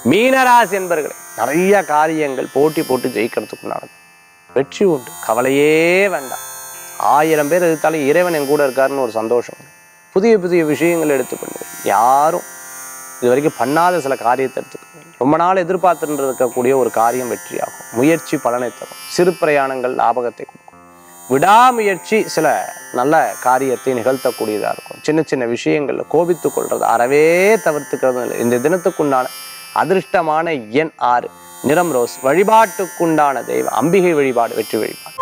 மீனராசி என்பர்களே நிறைய காரியங்கள் போட்டி போட்டு ஜெயிக்கிறதுக்குண்டானது வெற்றி உண்டு கவலையே வேண்டாம் ஆயிரம் பேர் எதிர்த்தாலும் இறைவன் என் கூட இருக்காருன்னு ஒரு சந்தோஷம் உண்டு. புதிய புதிய விஷயங்களை எடுத்து பண்ணுவேன் யாரும் இது வரைக்கும் பண்ணாத சில காரியத்தை எடுத்துக்கணும் ரொம்ப நாள் எதிர்பார்த்துட்டு இருக்கக்கூடிய ஒரு காரியம் வெற்றியாகும் முயற்சி பலனை தரும் சிறு பிரயாணங்கள் லாபகத்தை கொடுக்கும் விடாமுயற்சி சில நல்ல காரியத்தை நிகழ்த்தக்கூடியதாக இருக்கும் சின்ன சின்ன விஷயங்களில் கோபித்துக் கொள்றது அறவே தவிர்த்துக்கிறது இல்லை இந்த தினத்துக்குண்டான அதிர்ஷ்டமான எண் ஆறு நிறம் ரோஸ் வழிபாட்டுக்குண்டான தெய்வம் அம்பிகை வழிபாடு வெற்றி வழிபாடு